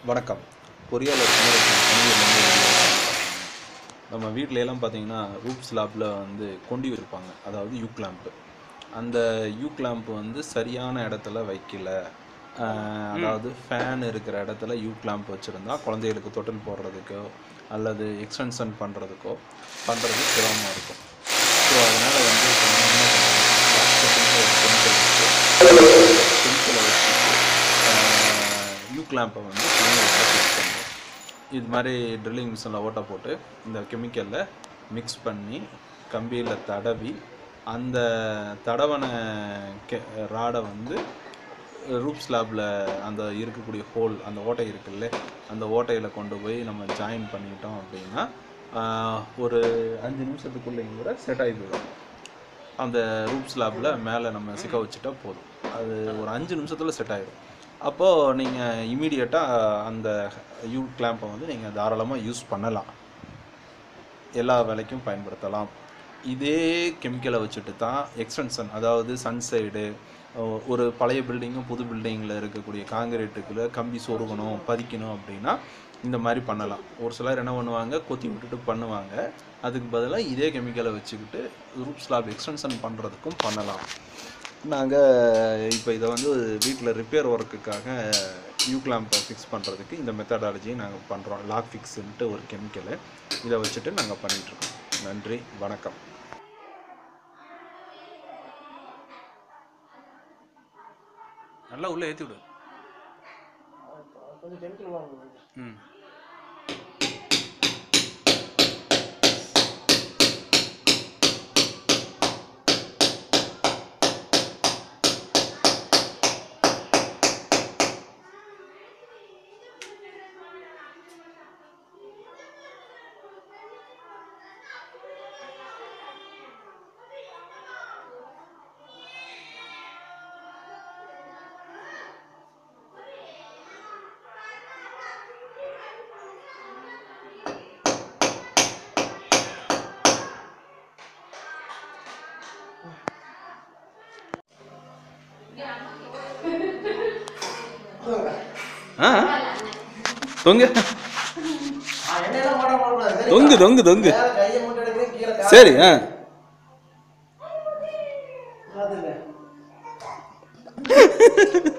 வணக்கம் பொறியாளர் குமரேசன் பணியிலிருந்து வெளியே. நம்ம வீட்ல எல்லாம் பார்த்தீங்கன்னா ரூப் ஸ்லாப்பில் வந்து கொண்டி இருப்பாங்க அதாவது யூ கிளாம்ப்பு அந்த யூ கிளாம்ப் வந்து சரியான இடத்துல வைக்கல ஆஹ், அதாவது ஃபேன் இருக்கிற இடத்துல யூ கிளாம்ப் வச்சுருந்தா குழந்தைகளுக்கு தொட்டில் போடுறதுக்கோ அல்லது எக்ஸ்டென்ஷன் பண்ணுறதுக்கோ பண்ணுறது சிரமமாக இருக்கும் ஸோ அதனால் வந்து இப்ப நம்ம என்ன பண்ணுறோம் பென்சிலை வச்சுட்டு யூ கிளாம்பை வந்து பிள்ளைங்களுக்கு ஃபிக்ஸ் பண்ணுறோம் இது மாதிரி ட்ரில்லிங் மிஷினில் ஓட்டை போட்டு இந்த கெமிக்கலில் மிக்ஸ் பண்ணி கம்பியில் தடவி அந்த தடவன கெ ராடை வந்து ரூப் ஸ்லாப்பில் அந்த இருக்கக்கூடிய ஹோல் அந்த ஓட்டை இருக்குல்ல அந்த ஓட்டையில் கொண்டு போய் நம்ம ஜாயின் பண்ணிட்டோம் அப்படின்னா ஆஹ், ஒரு அஞ்சு நிமிஷத்துக்குள்ளேயும் கூட செட் ஆகி போயிடும் அந்த ரூப் ஸ்லாப்பில் மேலே நம்ம சிக்க வச்சுட்டா போதும் அது ஒரு அஞ்சு நிமிஷத்தில் செட் ஆகிடும் அப்போது நீங்கள் இமீடியட்டாக அந்த யூ கிளாம்பை வந்து நீங்கள் தாராளமாக யூஸ் பண்ணலாம் எல்லா வேலைக்கும் பயன்படுத்தலாம் இதே கெமிக்கலை வச்சுட்டு தான் எக்ஸ்டென்ஷன் அதாவது சன்சைடு ஒரு பழைய பில்டிங்கும் புது பில்டிங்கில் இருக்கக்கூடிய காங்கிரீட்டுக்குள்ள கம்பி சொருகணும் பதிக்கணும் அப்படின்னா இந்த மாதிரி பண்ணலாம் ஒரு சிலர் என்ன பண்ணுவாங்க கொத்தி விட்டுட்டு பண்ணுவாங்க அதுக்கு பதிலாக இதே கெமிக்கலை வச்சுக்கிட்டு ரூப் ஸ்லாப் எக்ஸ்டென்ஷன் பண்ணுறதுக்கும் பண்ணலாம் நாங்கள் இப்போ இதை வந்து வீட்டில் ரிப்பேர் ஒர்க்குக்காக யூ கிளாம்பை ஃபிக்ஸ் பண்ணுறதுக்கு இந்த மெத்தடாலஜியை நாங்கள் பண்ணுறோம் லாக் ஃபிக்ஸ்ன்ட்டு ஒரு கெமிக்கலு இதை வச்சுட்டு நாங்கள் பண்ணிகிட்ருக்கோம் நன்றி வணக்கம் நல்லா உள்ளே ஏற்றி விடு கொஞ்சம் கெமிக்கல் வாங்க ம் ஆ தொங்கு எண்ணெயெல்லாம் போட போடக்கூடாது தொங்கு தொங்கு தொங்கு மேல கையை மட்டும் எடுக்கிறேன் கீழே கால் சரி ஆ அதுங்க